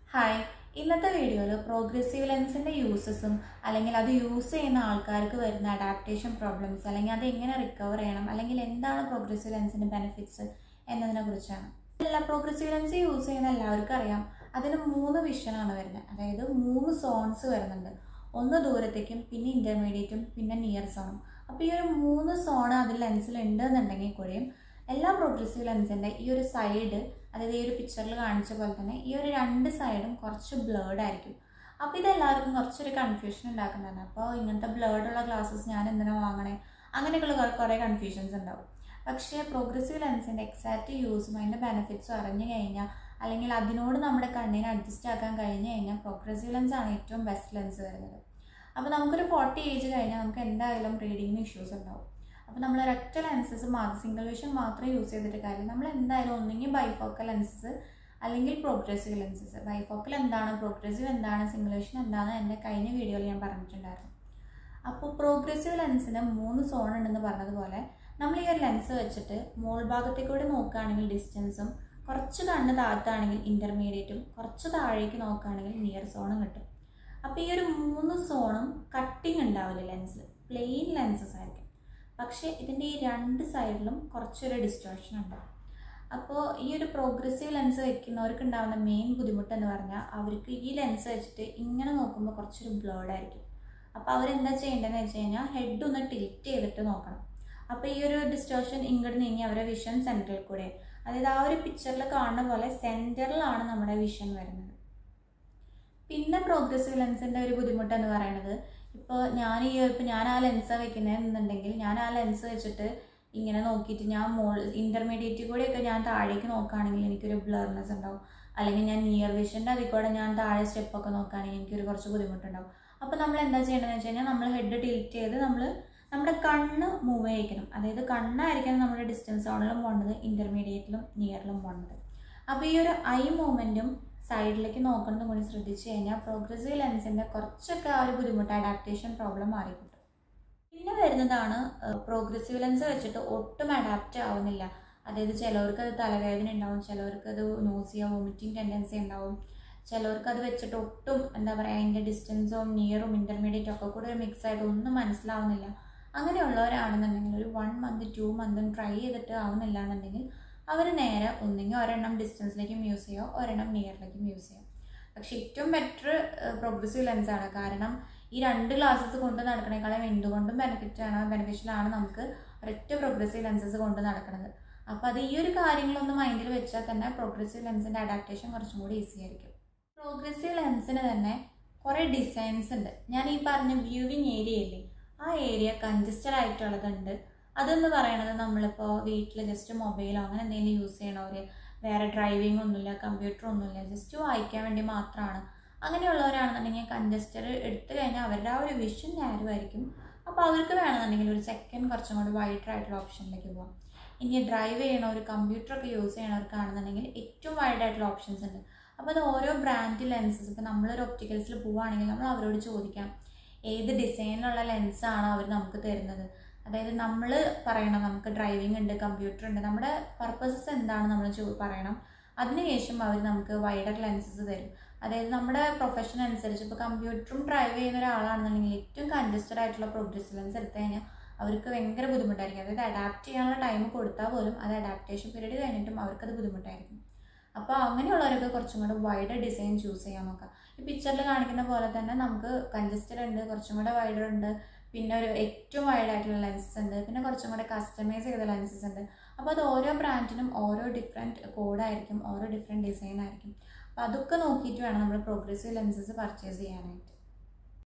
hi ഇന്നത്തെ വീഡിയോയിൽ progressive ലെൻസിൻ്റെ യൂസസും അല്ലെങ്കിൽ അത് യൂസ് ചെയ്യുന്ന ആൾക്കാർക്ക് വരുന്ന അഡാപ്റ്റേഷൻ പ്രോബ്ലംസ് അല്ലെങ്കിൽ അത് എങ്ങനെ റിക്കവർ ചെയ്യണം അല്ലെങ്കിൽ എന്താണ് പ്രോഗ്രസീവ് ലെൻസിൻ്റെ ബെനിഫിറ്റ്സ് എന്നതിനെ കുറിച്ചാണ് എല്ലാ പ്രോഗ്രസീവ് ലെൻസ് യൂസ് ചെയ്യുന്ന എല്ലാവർക്കും അറിയാം അതിന് മൂന്ന് വിഷനാണ് വരുന്നത് അതായത് മൂന്ന് സോൺസ് വരുന്നുണ്ട് ഒന്ന് ദൂരത്തേക്കും പിന്നെ ഇൻ്റർമീഡിയറ്റും പിന്നെ നിയർ സോണും അപ്പോൾ ഈ ഒരു മൂന്ന് സോൺ അതിൽ ലെൻസിൽ ഉണ്ട് എന്നുണ്ടെങ്കിൽ കൂടിയും എല്ലാ പ്രോഗ്രസീവ് ലെൻസിൻ്റെ ഈ ഒരു സൈഡ് അതായത് ഈ ഒരു പിക്ചറിൽ കാണിച്ച പോലെ തന്നെ ഈ ഒരു രണ്ട് സൈഡും കുറച്ച് ബ്ലേഡ് ആയിരിക്കും അപ്പോൾ ഇതെല്ലാവർക്കും കുറച്ചൊരു കൺഫ്യൂഷൻ ഉണ്ടാക്കുന്നതാണ് അപ്പോൾ ഇങ്ങനത്തെ ബ്ലേഡുള്ള ഗ്ലാസ്സസ് ഞാൻ എന്തിനാ വാങ്ങണേ അങ്ങനെയൊക്കെയുള്ള കുറേ- കുറേ കൺഫ്യൂഷൻസ് ഉണ്ടാവും പക്ഷേ പ്രോഗ്രസീവ് ലെൻസിൻ്റെ എക്സാക്റ്റ് യൂസും അതിൻ്റെ ബെനിഫിറ്റ്സും അറിഞ്ഞു കഴിഞ്ഞാൽ അല്ലെങ്കിൽ അതിനോട് നമ്മുടെ കണ്ണിനെ അഡ്ജസ്റ്റ് ആക്കാൻ കഴിഞ്ഞു കഴിഞ്ഞാൽ പ്രോഗ്രസീവ് ലെൻസ് ആണ് ഏറ്റവും ബെസ്റ്റ് ലെൻസ് വരുന്നത് അപ്പോൾ നമുക്കൊരു ഫോർട്ടി ഏജ് കഴിഞ്ഞാൽ നമുക്ക് എന്തായാലും റീഡിങ്ങിന് ഇഷ്യൂസ് ഉണ്ടാവും അപ്പോൾ നമ്മൾ ഒരൊറ്റ ലെൻസസ് മാത്രം സിംഗിൾ വിഷൻ മാത്രം യൂസ് ചെയ്തിട്ട് കാര്യം നമ്മൾ എന്തായാലും ഒന്നെങ്കിൽ ബൈഫോക്കൽ ലെൻസസ് അല്ലെങ്കിൽ പ്രോഗ്രസീവ് ലെൻസസ് ബൈഫോക്കൽ എന്താണ് പ്രോഗ്രസീവ് എന്താണ് സിംഗിൾ വിഷൻ എന്താണ് എൻ്റെ കഴിഞ്ഞ വീഡിയോയിൽ ഞാൻ പറഞ്ഞിട്ടുണ്ടായിരുന്നു അപ്പോൾ പ്രോഗ്രസീവ് ലെൻസിന് മൂന്ന് സോൺ ഉണ്ടെന്ന് പറഞ്ഞതുപോലെ നമ്മൾ ഈ ഒരു ലെൻസ് വെച്ചിട്ട് മോൾ ഭാഗത്തേക്കൂടെ നോക്കുകയാണെങ്കിൽ ഡിസ്റ്റൻസും കുറച്ച് കണ്ണ് താഴ്ത്താണെങ്കിൽ ഇൻ്റർമീഡിയറ്റും കുറച്ച് താഴേക്ക് നോക്കുകയാണെങ്കിൽ നിയർ സോണും കിട്ടും അപ്പോൾ ഈ ഒരു മൂന്ന് സോണും കട്ടിങ് ഉണ്ടാവില്ല ലെൻസിൽ പ്ലെയിൻ ലെൻസസ് ആയിരിക്കും പക്ഷേ ഇതിൻ്റെ ഈ രണ്ട് സൈഡിലും കുറച്ചൊരു ഡിസ്റ്റോർഷൻ ഉണ്ടാവും അപ്പോൾ ഈ ഒരു പ്രോഗ്രസീവ് ലെൻസ് വെക്കുന്നവർക്ക് ഉണ്ടാകുന്ന മെയിൻ ബുദ്ധിമുട്ട് എന്ന് പറഞ്ഞാൽ അവർക്ക് ഈ ലെൻസ് വെച്ചിട്ട് ഇങ്ങനെ നോക്കുമ്പോൾ കുറച്ചൊരു ബ്ലേഡ് ആയിരിക്കും അപ്പോൾ അവരെന്താ ചെയ്യേണ്ടതെന്ന് വെച്ച് കഴിഞ്ഞാൽ ഹെഡ് ഒന്ന് ടിൽറ്റ് ചെയ്തിട്ട് നോക്കണം അപ്പോൾ ഈ ഒരു ഡിസ്റ്റോർഷൻ ഇങ്ങോട്ട് നീങ്ങി അവരുടെ വിഷൻ സെൻറ്ററിൽ കൂടെ അതായത് ആ ഒരു പിക്ചറിൽ കാണുന്ന പോലെ സെൻറ്ററിലാണ് നമ്മുടെ വിഷൻ വരുന്നത് പിന്നെ പ്രോഗ്രസീവ് ലെൻസിൻ്റെ ഒരു ബുദ്ധിമുട്ട് എന്ന് പറയുന്നത് ഇപ്പോൾ ഞാൻ ഈ ഇപ്പോൾ ഞാൻ ആ ലെൻസാണ് വെക്കുന്നതെന്നുണ്ടെങ്കിൽ ഞാൻ ആ ലെൻസ് വെച്ചിട്ട് ഇങ്ങനെ നോക്കിയിട്ട് ഞാൻ മോൾ ഇൻ്റർമീഡിയറ്റ് കൂടെയൊക്കെ ഞാൻ താഴേക്ക് നോക്കുകയാണെങ്കിൽ എനിക്കൊരു ബ്ലർനെസ് ഉണ്ടാവും അല്ലെങ്കിൽ ഞാൻ നിയർ വിഷൻ്റെ അതിൽ കൂടെ ഞാൻ താഴെ സ്റ്റെപ്പൊക്കെ നോക്കുകയാണെങ്കിൽ എനിക്കൊരു കുറച്ച് ബുദ്ധിമുട്ടുണ്ടാവും അപ്പോൾ നമ്മൾ എന്താ ചെയ്യേണ്ടതെന്ന് വെച്ച് കഴിഞ്ഞാൽ നമ്മൾ ഹെഡ് ടിൽറ്റ് ചെയ്ത് നമ്മൾ നമ്മുടെ കണ്ണ് മൂവ് ചെയ്യിക്കണം അതായത് കണ്ണായിരിക്കണം നമ്മുടെ ഡിസ്റ്റൻസ് സോണിലും പോകേണ്ടത് ഇൻ്റർമീഡിയറ്റിലും നിയറിലും പോകേണ്ടത് അപ്പോൾ ഈ ഒരു ഐ മൂവ്മെൻറ്റും സൈഡിലേക്ക് നോക്കുന്നത് കൂടി ശ്രദ്ധിച്ചു കഴിഞ്ഞാൽ പ്രോഗ്രസീവ് ലെൻസിൻ്റെ കുറച്ചൊക്കെ ആ ഒരു ബുദ്ധിമുട്ട് അഡാപ്റ്റേഷൻ പ്രോബ്ലം മാറിക്കിട്ടും പിന്നെ വരുന്നതാണ് പ്രോഗ്രസീവ് ലെൻസ് വെച്ചിട്ട് ഒട്ടും അഡാപ്റ്റ് ആവുന്നില്ല അതായത് ചിലവർക്ക് അത് തലവേദന ഉണ്ടാവും ചിലവർക്ക് അത് നോസിയ വോമിറ്റിംഗ് ടെൻഡൻസി ഉണ്ടാവും ചിലവർക്ക് അത് വെച്ചിട്ട് ഒട്ടും എന്താ പറയുക അതിൻ്റെ ഡിസ്റ്റൻസും നിയറും ഇൻ്റർമീഡിയറ്റും ഒക്കെ കൂടെ മിക്സ് ആയിട്ട് ഒന്നും മനസ്സിലാവുന്നില്ല അങ്ങനെയുള്ളവരാണെന്നുണ്ടെങ്കിൽ ഒരു വൺ മന്ത് ടു മന്തും ട്രൈ ചെയ്തിട്ട് ആവുന്നില്ല എന്നുണ്ടെങ്കിൽ അവർ നേരെ ഒന്നെങ്കിൽ ഒരെണ്ണം ഡിസ്റ്റൻസിലേക്കും യൂസ് ചെയ്യുക ഒരെണ്ണം നിയറിലേക്കും യൂസ് ചെയ്യാം പക്ഷെ ഏറ്റവും ബെറ്റർ പ്രോഗ്രസീവ് ലെൻസാണ് കാരണം ഈ രണ്ട് ഗ്ലാസസ് കൊണ്ട് നടക്കണേക്കാളും എന്തുകൊണ്ടും ബെനിഫിറ്റ് ആണ് ബെനിഫിഷ്യൽ ആണ് നമുക്ക് ഒരൊറ്റ പ്രോഗ്രസീവ് ലെൻസസ് കൊണ്ട് നടക്കുന്നത് അപ്പോൾ അത് ഈ ഒരു കാര്യങ്ങളൊന്ന് മൈൻഡിൽ വെച്ചാൽ തന്നെ പ്രോഗ്രസീവ് ലെൻസിൻ്റെ അഡാപ്റ്റേഷൻ കുറച്ചും കൂടി ഈസി ആയിരിക്കും പ്രോഗ്രസീവ് ലെൻസിന് തന്നെ കുറേ ഡിസൈൻസ് ഉണ്ട് ഞാൻ ഈ പറഞ്ഞ വ്യൂവിങ് ഏരിയ ഇല്ലേ ആ ഏരിയ കൺജസ്റ്റഡ് ആയിട്ടുള്ളതുണ്ട് അതെന്ന് പറയണത് നമ്മളിപ്പോൾ വീട്ടിൽ ജസ്റ്റ് മൊബൈലോ അങ്ങനെ എന്തെങ്കിലും യൂസ് ചെയ്യണവർ വേറെ ഡ്രൈവിംഗ് ഒന്നുമില്ല കമ്പ്യൂട്ടർ ഒന്നുമില്ല ജസ്റ്റ് വായിക്കാൻ വേണ്ടി മാത്രമാണ് അങ്ങനെയുള്ളവരാണെന്നുണ്ടെങ്കിൽ കൺജസ്റ്റഡ് എടുത്തു കഴിഞ്ഞാൽ അവരുടെ ആ ഒരു വിഷൻ ആയിരിക്കും അപ്പോൾ അവർക്ക് വേണമെന്നുണ്ടെങ്കിൽ ഒരു സെക്കൻഡ് കുറച്ചും കൂടി വൈഡർ ആയിട്ടുള്ള ഓപ്ഷനിലേക്ക് പോകാം ഇനി ഡ്രൈവ് ചെയ്യണ ഒരു കമ്പ്യൂട്ടറൊക്കെ യൂസ് ചെയ്യണവർക്കാണെന്നുണ്ടെങ്കിൽ ഏറ്റവും വൈഡ് ആയിട്ടുള്ള ഓപ്ഷൻസ് ഉണ്ട് അപ്പോൾ അത് ഓരോ ബ്രാൻഡ് ലെൻസസ് ഇപ്പോൾ നമ്മളൊരു ഒപ്റ്റിക്കൽസിൽ പോവുകയാണെങ്കിൽ നമ്മൾ അവരോട് ചോദിക്കാം ഏത് ഡിസൈനിലുള്ള ലെൻസാണ് അവർ നമുക്ക് തരുന്നത് അതായത് നമ്മൾ പറയണം നമുക്ക് ഡ്രൈവിംഗ് ഉണ്ട് കമ്പ്യൂട്ടർ ഉണ്ട് നമ്മുടെ പർപ്പസസ് എന്താണ് നമ്മൾ ചോ പറയണം അതിനുശേഷം അവർ നമുക്ക് വൈഡർ ലെൻസസ് തരും അതായത് നമ്മുടെ പ്രൊഫഷൻ അനുസരിച്ച് ഇപ്പോൾ കമ്പ്യൂട്ടറും ഡ്രൈവ് ചെയ്യുന്ന ഒരാളാണെന്നുണ്ടെങ്കിൽ ഏറ്റവും കൺജസ്റ്റഡ് ആയിട്ടുള്ള പ്രോഗ്രസ് ലെൻസ് എടുത്തു കഴിഞ്ഞാൽ അവർക്ക് ഭയങ്കര ബുദ്ധിമുട്ടായിരിക്കും അതായത് അഡാപ്റ്റ് ചെയ്യാനുള്ള ടൈം കൊടുത്താൽ പോലും അത് അഡാപ്റ്റേഷൻ പീരീഡ് കഴിഞ്ഞിട്ടും അവർക്കത് ബുദ്ധിമുട്ടായിരിക്കും അപ്പോൾ അങ്ങനെയുള്ളവരൊക്കെ കുറച്ചും കൂടെ വൈഡർ ഡിസൈൻ ചൂസ് ചെയ്യാൻ നോക്കാം ഈ പിക്ചറിൽ കാണിക്കുന്ന പോലെ തന്നെ നമുക്ക് കൺജസ്റ്റഡ് ഉണ്ട് കുറച്ചും കൂടെ വൈഡർ ഉണ്ട് പിന്നെ ഒരു ഏറ്റവും വൈഡ് ആയിട്ടുള്ള ലെൻസസ് ഉണ്ട് പിന്നെ കുറച്ചും കൂടെ കസ്റ്റമൈസ് ചെയ്ത ലെൻസസ് ഉണ്ട് അപ്പോൾ അത് ഓരോ ബ്രാൻഡിനും ഓരോ ഡിഫറെൻറ്റ് കോഡായിരിക്കും ഓരോ ഡിഫറെൻറ്റ് ഡിസൈൻ ആയിരിക്കും അപ്പോൾ അതൊക്കെ നോക്കിയിട്ട് വേണം നമ്മൾ പ്രോഗ്രസീവ് ലെൻസസ് പർച്ചേസ് ചെയ്യാനായിട്ട്